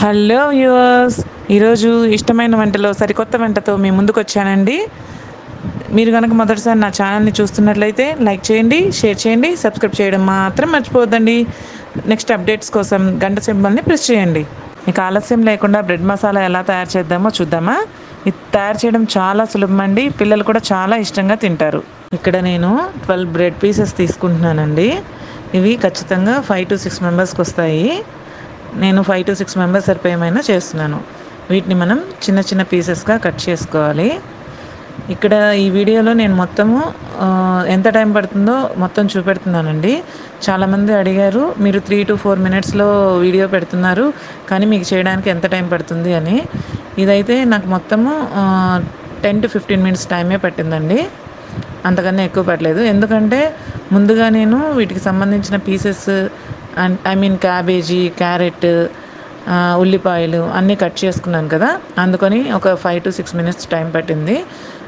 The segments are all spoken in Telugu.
హలో వ్యూవర్స్ ఈరోజు ఇష్టమైన వంటలో సరికొత్త వంటతో మీ ముందుకు వచ్చానండి మీరు కనుక మొదటిసారి నా ఛానల్ని చూస్తున్నట్లయితే లైక్ చేయండి షేర్ చేయండి సబ్స్క్రైబ్ చేయడం మాత్రం మర్చిపోవద్దండి నెక్స్ట్ అప్డేట్స్ కోసం గంట సింబల్ని ప్రెస్ చేయండి ఇక ఆలస్యం లేకుండా బ్రెడ్ మసాలా ఎలా తయారు చేద్దామో చూద్దామా ఇది తయారు చేయడం చాలా సులభం అండి పిల్లలు కూడా చాలా ఇష్టంగా తింటారు ఇక్కడ నేను ట్వెల్వ్ బ్రెడ్ పీసెస్ తీసుకుంటున్నానండి ఇవి ఖచ్చితంగా ఫైవ్ టు సిక్స్ మెంబర్స్కి వస్తాయి నేను ఫైవ్ టు సిక్స్ మెంబర్స్ సరిపోయేమైనా చేస్తున్నాను వీటిని మనం చిన్న చిన్న పీసెస్గా కట్ చేసుకోవాలి ఇక్కడ ఈ వీడియోలో నేను మొత్తము ఆ, ఎంత టైం పడుతుందో మొత్తం చూపెడుతున్నానండి చాలామంది అడిగారు మీరు త్రీ టు ఫోర్ మినిట్స్లో వీడియో పెడుతున్నారు కానీ మీకు చేయడానికి ఎంత టైం పడుతుంది అని ఇదైతే నాకు మొత్తము టెన్ టు ఫిఫ్టీన్ మినిట్స్ టైమే పట్టిందండి అంతకన్నా ఎక్కువ పట్టలేదు ఎందుకంటే ముందుగా నేను వీటికి సంబంధించిన pieces and I mean cabbage carrot ఆ, ఉల్లిపాయలు అన్నీ కట్ చేసుకున్నాను కదా అందుకని ఒక five to six minutes time పట్టింది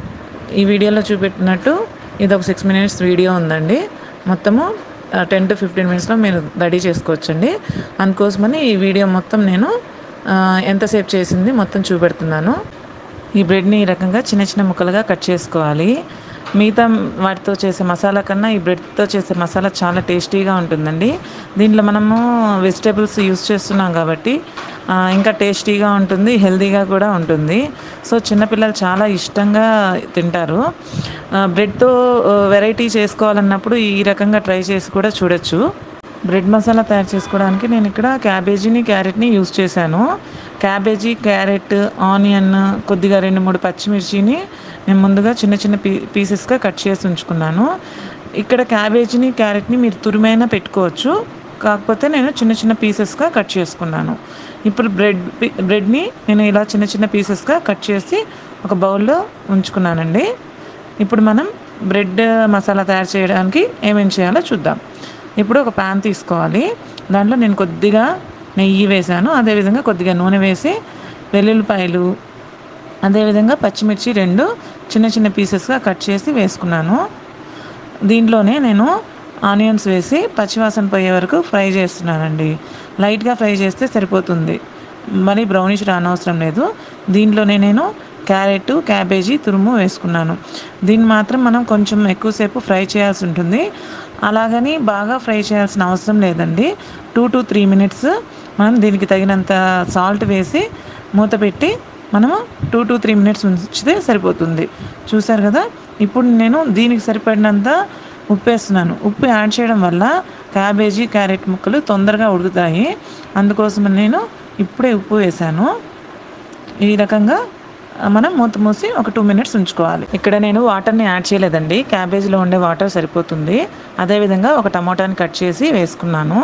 ఈ వీడియోలో చూపెట్టినట్టు ఇది ఒక సిక్స్ మినిట్స్ వీడియో ఉందండి మొత్తము టెన్ టు ఫిఫ్టీన్ మినిట్స్లో మీరు రెడీ చేసుకోవచ్చండి అందుకోసమని ఈ వీడియో మొత్తం నేను ఆ, ఎంతసేపు చేసింది మొత్తం చూపెడుతున్నాను ఈ బ్రెడ్ని ఈ రకంగా చిన్న చిన్న ముక్కలుగా కట్ చేసుకోవాలి మిగతా వాటితో చేసే మసాలా కన్నా ఈ బ్రెడ్తో చేసే మసాలా చాలా టేస్టీగా ఉంటుందండి దీంట్లో మనము వెజిటేబుల్స్ యూస్ చేస్తున్నాం కాబట్టి ఆ, ఇంకా టేస్టీగా ఉంటుంది హెల్తీగా కూడా ఉంటుంది సో చిన్నపిల్లలు చాలా ఇష్టంగా తింటారు ఆ, బ్రెడ్తో వెరైటీ చేసుకోవాలన్నప్పుడు ఈ రకంగా ట్రై చేసి కూడా చూడొచ్చు బ్రెడ్ మసాలా తయారు చేసుకోవడానికి నేను ఇక్కడ క్యాబేజీని క్యారెట్ని యూస్ చేశాను క్యాబేజీ క్యారెట్ ఆనియన్ కొద్దిగా రెండు మూడు పచ్చిమిర్చిని నేను ముందుగా చిన్న చిన్న పీ పీసెస్గా కట్ చేసి ఉంచుకున్నాను ఇక్కడ క్యాబేజీని క్యారెట్ని మీరు తురిమైనా పెట్టుకోవచ్చు కాకపోతే నేను చిన్న చిన్న పీసెస్గా కట్ చేసుకున్నాను ఇప్పుడు బ్రెడ్ పి- బ్రెడ్ని నేను ఇలా చిన్న చిన్న పీసెస్గా కట్ చేసి ఒక బౌల్లో ఉంచుకున్నానండి ఇప్పుడు మనం బ్రెడ్ మసాలా తయారు చేయడానికి ఏమేం చేయాలో చూద్దాం ఇప్పుడు ఒక ప్యాన్ తీసుకోవాలి దాంట్లో నేను కొద్దిగా నెయ్యి వేసాను అదేవిధంగా కొద్దిగా నూనె వేసి వెల్లుల్లిపాయలు అదేవిధంగా పచ్చిమిర్చి రెండు చిన్న చిన్న పీసెస్గా కట్ చేసి వేసుకున్నాను దీంట్లోనే నేను ఆనియన్స్ వేసి పచ్చివాసన పోయే వరకు ఫ్రై చేస్తున్నానండి లైట్గా ఫ్రై చేస్తే సరిపోతుంది మరి బ్రౌనిష్ రానవసరం లేదు దీంట్లోనే నేను క్యారెట్ క్యాబేజీ తురుము వేసుకున్నాను దీన్ని మాత్రం మనం కొంచెం ఎక్కువసేపు ఫ్రై చేయాల్సి ఉంటుంది అలాగని బాగా ఫ్రై చేయాల్సిన అవసరం లేదండి టూ టు త్రీ మినిట్స్ మనం దీనికి తగినంత సాల్ట్ వేసి మూత పెట్టి మనము టూ టు త్రీ మినిట్స్ ఉంచితే సరిపోతుంది చూసారు కదా ఇప్పుడు నేను దీనికి సరిపడినంత ఉప్పు వేస్తున్నాను ఉప్పు యాడ్ చేయడం వల్ల క్యాబేజీ క్యారెట్ ముక్కలు తొందరగా ఉడుకుతాయి అందుకోసం నేను ఇప్పుడే ఉప్పు వేశాను ఈ రకంగా మనం మూత మూసి ఒక టూ మినిట్స్ ఉంచుకోవాలి ఇక్కడ నేను వాటర్ని యాడ్ చేయలేదండి క్యాబేజీలో ఉండే వాటర్ సరిపోతుంది అదేవిధంగా ఒక టమోటాని కట్ చేసి వేసుకున్నాను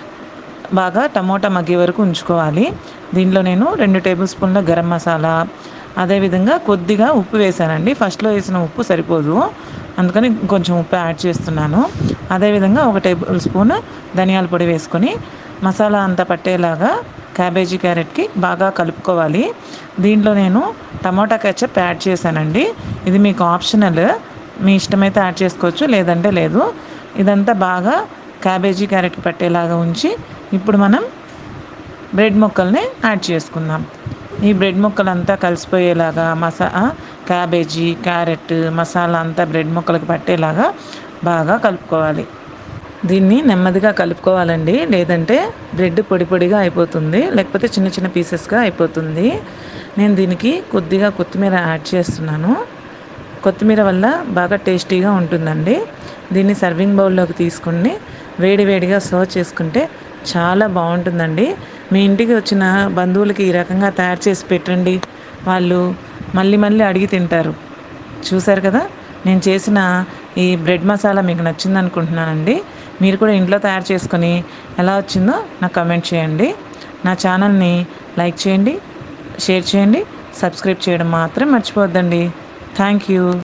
బాగా టమోటా మగ్గే వరకు ఉంచుకోవాలి దీంట్లో నేను రెండు టేబుల్ స్పూన్ల గరం మసాలా అదేవిధంగా కొద్దిగా ఉప్పు వేసానండి ఫస్ట్లో వేసిన ఉప్పు సరిపోదు అందుకని కొంచెం ఉప్పు యాడ్ చేస్తున్నాను అదేవిధంగా ఒక టేబుల్ స్పూన్ ధనియాల పొడి వేసుకొని మసాలా అంతా పట్టేలాగా క్యాబేజీ క్యారెట్కి బాగా కలుపుకోవాలి దీంట్లో నేను టమోటా కెచప్ యాడ్ చేశానండి ఇది మీకు ఆప్షనల్ మీ ఇష్టమైతే యాడ్ చేసుకోవచ్చు లేదంటే లేదు ఇదంతా బాగా క్యాబేజీ క్యారెట్కి పట్టేలాగా ఉంచి ఇప్పుడు మనం బ్రెడ్ ముక్కల్ని యాడ్ చేసుకుందాం ఈ బ్రెడ్ ముక్కలంతా కలిసిపోయేలాగా మసా ఆ, క్యాబేజీ క్యారెట్ మసాలా అంతా బ్రెడ్ ముక్కలకు పట్టేలాగా బాగా కలుపుకోవాలి దీన్ని నెమ్మదిగా కలుపుకోవాలండి లేదంటే బ్రెడ్ పొడి పొడిగా అయిపోతుంది లేకపోతే చిన్న చిన్న పీసెస్గా అయిపోతుంది నేను దీనికి కొద్దిగా కొత్తిమీర యాడ్ చేస్తున్నాను కొత్తిమీర వల్ల బాగా టేస్టీగా ఉంటుందండి దీన్ని సర్వింగ్ బౌల్లోకి తీసుకుని వేడి వేడిగా సర్వ్ చేసుకుంటే చాలా బాగుంటుందండి మీ ఇంటికి వచ్చిన బంధువులకి ఈ రకంగా తయారు చేసి పెట్టండి వాళ్ళు మళ్ళీ మళ్ళీ అడిగి తింటారు చూశారు కదా నేను చేసిన ఈ బ్రెడ్ మసాలా మీకు నచ్చింది అనుకుంటున్నానండి మీరు కూడా ఇంట్లో తయారు చేసుకొని ఎలా వచ్చిందో నాకు కమెంట్ చేయండి నా ఛానల్ని లైక్ చేయండి షేర్ చేయండి సబ్స్క్రైబ్ చేయడం మాత్రం మర్చిపోవద్దండి థ్యాంక్ యూ